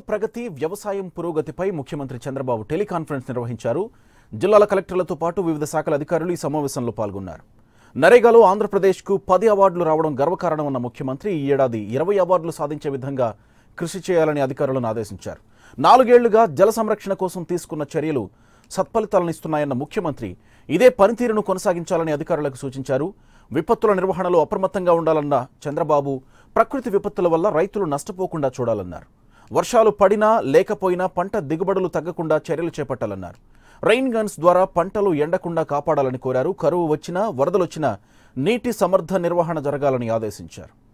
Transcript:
ప్రగతి వ్యవసాయం పురోగతిపై ముఖ్యమంత్రి చంద్రబాబు టెలికాన్ఫరెన్స్ నిర్వహించారు జిల్లాల కలెక్టర్లతో పాటు వివిధ శాఖల అధికారులు ఈ సమావేశంలో పాల్గొన్నారు నరేగాలో ఆంధ్రప్రదేశ్కు పది అవార్డులు రావడం గర్వకారణమన్న ముఖ్యమంత్రి ఈ ఏడాది ఇరవై అవార్డులు సాధించే విధంగా కృషి చేయాలని అధికారులను ఆదేశించారు నాలుగేళ్లుగా జల సంరక్షణ కోసం తీసుకున్న చర్యలు సత్ఫలితాలనిస్తున్నాయన్న ముఖ్యమంత్రి ఇదే పనితీరును కొనసాగించాలని అధికారులకు సూచించారు విపత్తుల నిర్వహణలో అప్రమత్తంగా ఉండాలన్న చంద్రబాబు ప్రకృతి విపత్తుల వల్ల రైతులు నష్టపోకుండా చూడాలన్నారు వర్షాలు పడినా లేకపోయినా పంట దిగుబడులు తగ్గకుండా చర్యలు చేపట్టాలన్నారు రైన్ గన్స్ ద్వారా పంటలు ఎండకుండా కాపాడాలని కోరారు కరువు వచ్చినా వరదలొచ్చినా నీటి సమర్థ నిర్వహణ జరగాలని ఆదేశించారు